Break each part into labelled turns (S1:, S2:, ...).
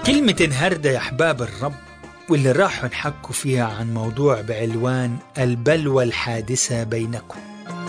S1: كلمة النهاردة يا أحباب الرب واللي راحوا نحكوا فيها عن موضوع بعنوان البلوى الحادثة بينكم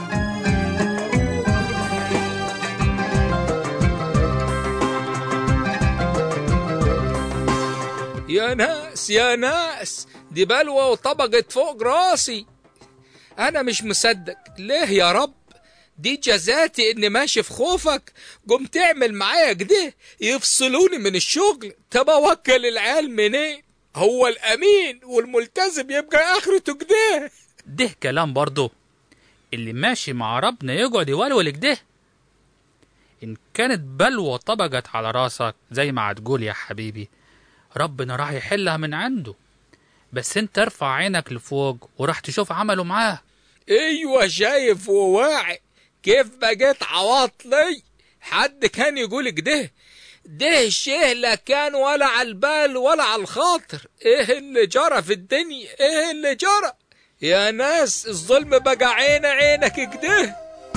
S2: يا ناس يا ناس دي بلوى وطبقت فوق راسي أنا مش مصدق ليه يا رب دي جزاتي إني ماشي في خوفك قم تعمل معايا كده يفصلوني من الشغل طب أوكل العيال منين هو الأمين والملتزم يبقى آخرته كده
S3: ده كلام برضه اللي ماشي مع ربنا يقعد يولول كده إن كانت بلوى طبقت على راسك زي ما هتقول يا حبيبي ربنا راح يحلها من عنده بس انت ارفع عينك لفوق وراح تشوف عمله معاه
S2: ايوه شايف وواعي كيف بقيت عواطلي حد كان يقول كده ده الشيء لا كان ولا على البال ولا على الخاطر ايه اللي جرى في الدنيا ايه اللي جرى يا ناس الظلم بقى عين عينك كده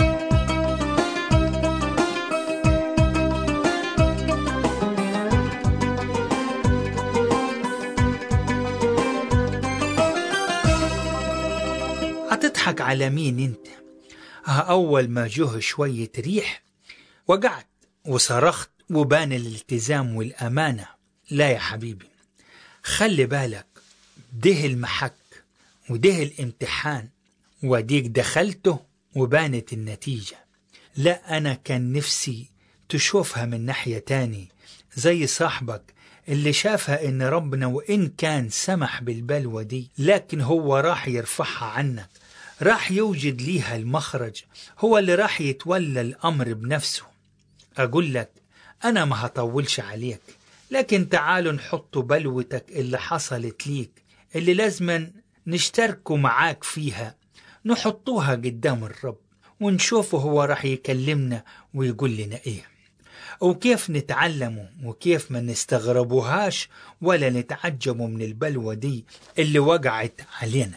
S1: هتضحك على مين انت ها أول ما جه شوية ريح وقعت وصرخت وبان الالتزام والأمانة لا يا حبيبي خلي بالك ده المحك وده الامتحان وديك دخلته وبانت النتيجة لا أنا كان نفسي تشوفها من ناحية تاني زي صاحبك اللي شافها إن ربنا وإن كان سمح بالبلوى دي لكن هو راح يرفعها عنك راح يوجد ليها المخرج هو اللي راح يتولى الأمر بنفسه أقول لك أنا ما هطولش عليك لكن تعالوا نحط بلوتك اللي حصلت ليك اللي لازما نشتركوا معاك فيها نحطوها قدام الرب ونشوفه هو راح يكلمنا ويقول لنا إيه وكيف نتعلموا وكيف ما نستغربوهاش ولا نتعجبوا من البلوى دي اللي وقعت علينا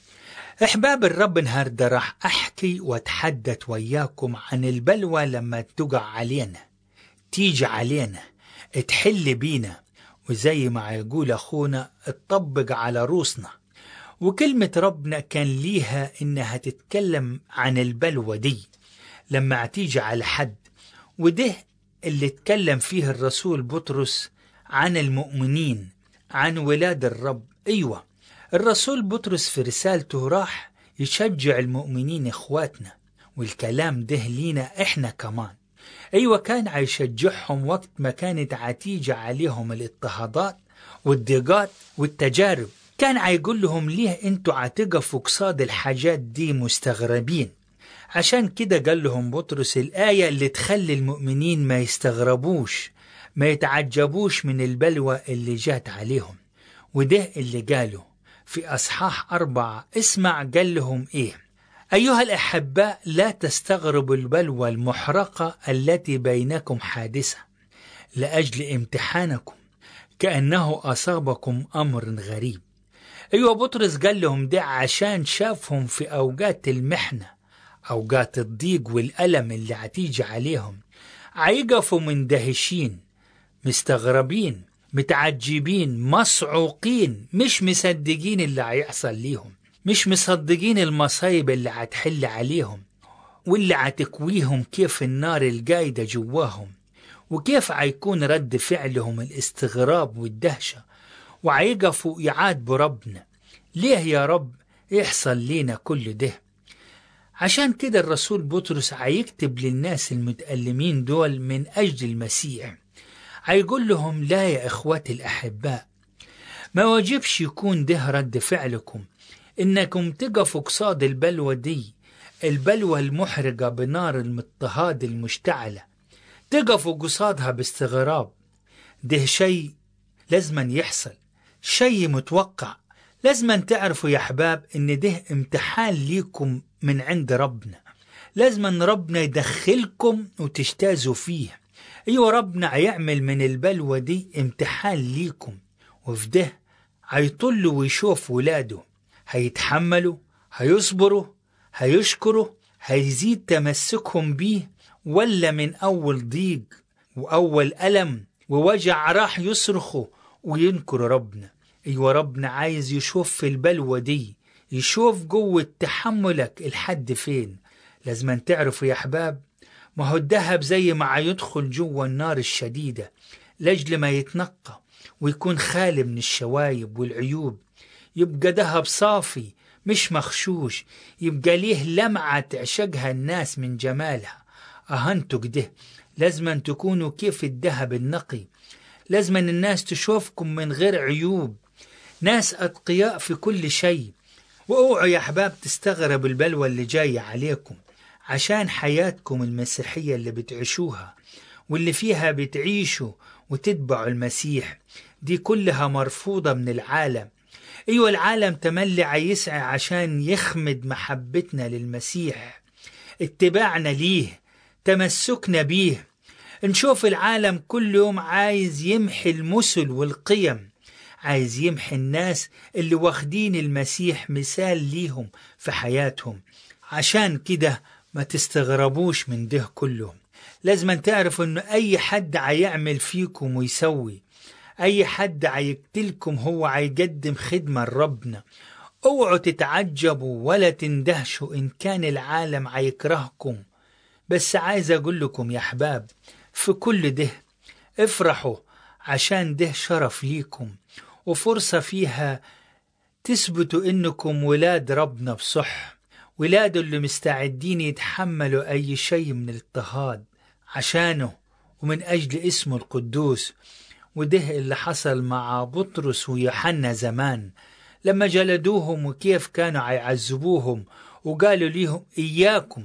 S1: احباب الرب النهارده راح احكي واتحدث وياكم عن البلوى لما تقع علينا تيجي علينا تحل بينا وزي ما يقول اخونا تطبق على روسنا وكلمة ربنا كان ليها انها تتكلم عن البلوى دي لما تيجي على حد وده اللي اتكلم فيه الرسول بطرس عن المؤمنين عن ولاد الرب ايوه الرسول بطرس في رسالته راح يشجع المؤمنين اخواتنا والكلام ده لينا احنا كمان ايوه كان عيشجعهم وقت ما كانت عتيجة عليهم الاضطهادات والضيقات والتجارب كان عيقول لهم ليه انتوا عتقفوا قصاد الحاجات دي مستغربين عشان كده قال لهم بطرس الآية اللي تخلي المؤمنين ما يستغربوش ما يتعجبوش من البلوى اللي جات عليهم وده اللي قاله في أصحاح أربعة اسمع قال لهم إيه أيها الأحباء لا تستغربوا البلوى المحرقة التي بينكم حادثة لأجل امتحانكم كأنه أصابكم أمر غريب أيوة بطرس قال لهم ده عشان شافهم في أوقات المحنة أوقات الضيق والألم اللي هتيجي عليهم عيقفوا مندهشين مستغربين متعجبين مصعوقين مش مصدقين اللي هيحصل ليهم مش مصدقين المصايب اللي هتحل عليهم واللي هتكويهم كيف النار القايدة جواهم وكيف هيكون رد فعلهم الاستغراب والدهشة وعيقفوا يعاتبوا ربنا ليه يا رب يحصل لينا كل ده عشان كده الرسول بطرس هيكتب للناس المتألمين دول من أجل المسيح هيقول لهم لا يا إخوتي الأحباء ما واجبش يكون ده رد فعلكم إنكم تقفوا قصاد البلوى دي البلوى المحرقة بنار المضطهاد المشتعلة تقفوا قصادها باستغراب ده شيء لازما يحصل شيء متوقع لازما تعرفوا يا أحباب إن ده امتحان ليكم من عند ربنا لازما ربنا يدخلكم وتجتازوا فيه أيوة ربنا هيعمل من البلوى دي امتحان ليكم وفي ده هيطل ويشوف ولاده هيتحملوا هيصبروا هيشكروا هيزيد تمسكهم بيه ولا من أول ضيق وأول ألم ووجع راح يصرخوا وينكروا ربنا أيوة ربنا عايز يشوف في البلوة دي يشوف قوة تحملك الحد فين لازم تعرفوا يا أحباب ما هو الذهب زي ما يدخل جوا النار الشديدة لأجل ما يتنقى ويكون خالي من الشوايب والعيوب يبقى ذهب صافي مش مخشوش يبقى ليه لمعة تعشقها الناس من جمالها أهنتوا كده لازم تكونوا كيف الذهب النقي لازم الناس تشوفكم من غير عيوب ناس أتقياء في كل شيء واوعوا يا أحباب تستغربوا البلوى اللي جاية عليكم عشان حياتكم المسيحية اللي بتعيشوها واللي فيها بتعيشوا وتتبعوا المسيح دي كلها مرفوضة من العالم أيوة العالم تملي يسعى عشان يخمد محبتنا للمسيح اتباعنا ليه تمسكنا بيه نشوف العالم كل يوم عايز يمحي المثل والقيم عايز يمحي الناس اللي واخدين المسيح مثال ليهم في حياتهم عشان كده ما تستغربوش من ده كله لازم تعرفوا انه اي حد عيعمل فيكم ويسوي اي حد عيقتلكم هو عيقدم خدمة لربنا اوعوا تتعجبوا ولا تندهشوا ان كان العالم عيكرهكم بس عايز اقول لكم يا احباب في كل ده افرحوا عشان ده شرف ليكم وفرصة فيها تثبتوا انكم ولاد ربنا بصح ولاده اللي مستعدين يتحملوا اي شيء من الاضطهاد عشانه ومن اجل اسمه القدوس وده اللي حصل مع بطرس ويوحنا زمان لما جلدوهم وكيف كانوا يعذبوهم وقالوا ليهم إياكم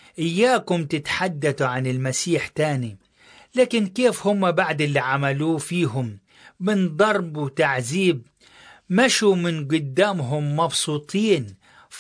S1: إياكم تتحدثوا عن المسيح تاني لكن كيف هم بعد اللي عملوه فيهم من ضرب وتعذيب مشوا من قدامهم مبسوطين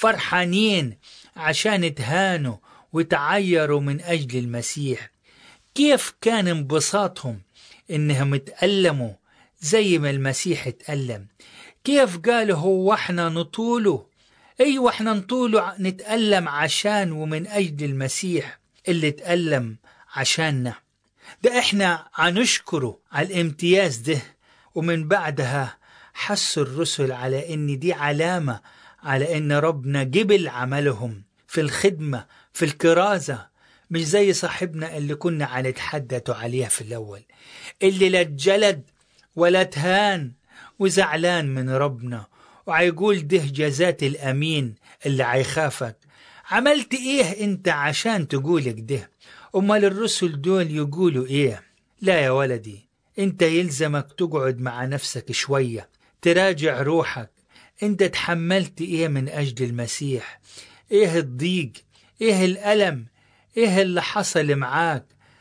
S1: فرحانين عشان تهانوا وتعيروا من أجل المسيح كيف كان انبساطهم إنهم اتألموا زي ما المسيح اتألم كيف قالوا هو احنا نطوله ايوه احنا نطوله نتألم عشان ومن أجل المسيح اللي اتألم عشاننا ده احنا عنشكره على الامتياز ده ومن بعدها حسوا الرسل على ان دي علامة على ان ربنا جبل عملهم في الخدمة في الكرازة مش زي صاحبنا اللي كنا عنتحدثوا عليها في الأول اللي لا اتجلد ولا تهان وزعلان من ربنا وعيقول ده جزات الأمين اللي عيخافك عملت ايه انت عشان تقولك ده امال الرسل دول يقولوا ايه لا يا ولدي انت يلزمك تقعد مع نفسك شوية تراجع روحك انت تحملت ايه من اجل المسيح ايه الضيق ايه الألم ايه اللي حصل معاك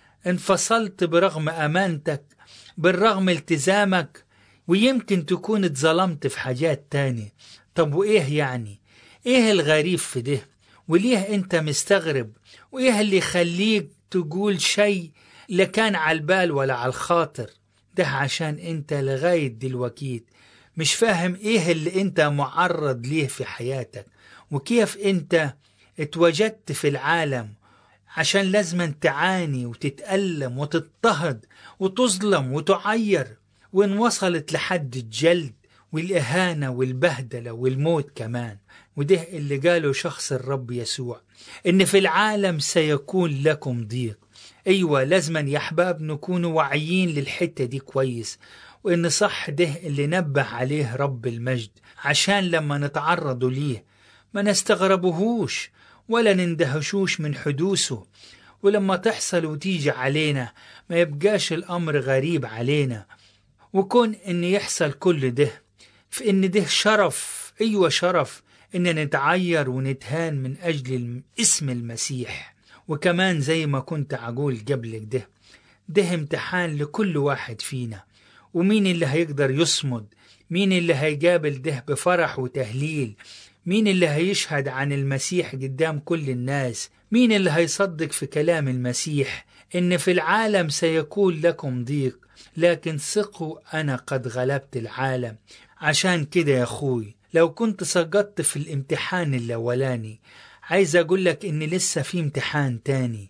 S1: انفصلت برغم امانتك بالرغم التزامك ويمكن تكون اتظلمت في حاجات تانية طب وايه يعني ايه الغريب في ده وليه انت مستغرب وايه اللي يخليك تقول شيء لا كان على البال ولا على الخاطر ده عشان انت لغاية دلوقتي مش فاهم ايه اللي انت معرض ليه في حياتك وكيف انت اتوجدت في العالم عشان لازم تعاني وتتألم وتضطهد وتظلم وتعير وإن وصلت لحد الجلد والإهانة والبهدلة والموت كمان وده اللي قاله شخص الرب يسوع إن في العالم سيكون لكم ضيق أيوة لازما يا أحباب نكونوا واعيين للحتة دي كويس وإن صح ده اللي نبه عليه رب المجد عشان لما نتعرضوا ليه ما نستغربهوش ولا نندهشوش من حدوثه ولما تحصل وتيجي علينا ما يبقاش الأمر غريب علينا وكون إن يحصل كل ده في إن ده شرف أيوة شرف إن نتعير ونتهان من أجل اسم المسيح وكمان زي ما كنت أقول قبلك ده ده امتحان لكل واحد فينا ومين اللي هيقدر يصمد مين اللي هيقابل ده بفرح وتهليل مين اللي هيشهد عن المسيح قدام كل الناس مين اللي هيصدق في كلام المسيح إن في العالم سيكون لكم ضيق لكن ثقوا أنا قد غلبت العالم عشان كده يا أخوي لو كنت سقطت في الامتحان الأولاني عايز أقول لك إن لسه في امتحان تاني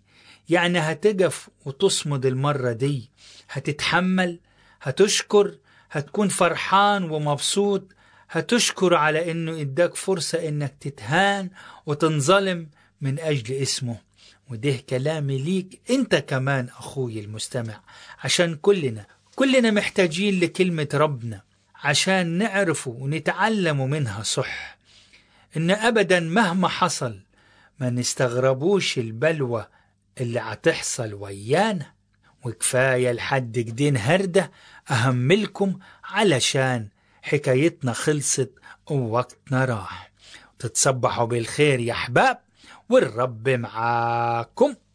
S1: يعني هتقف وتصمد المرة دي هتتحمل هتشكر هتكون فرحان ومبسوط هتشكر على انه اداك فرصة انك تتهان وتنظلم من اجل اسمه وده كلامي ليك انت كمان اخوي المستمع عشان كلنا كلنا محتاجين لكلمة ربنا عشان نعرفه ونتعلموا منها صح ان ابدا مهما حصل ما نستغربوش البلوى اللي هتحصل ويانا وكفاية لحد كدين هردة أهملكم علشان حكايتنا خلصت ووقتنا راح تتصبحوا بالخير يا أحباب والرب معاكم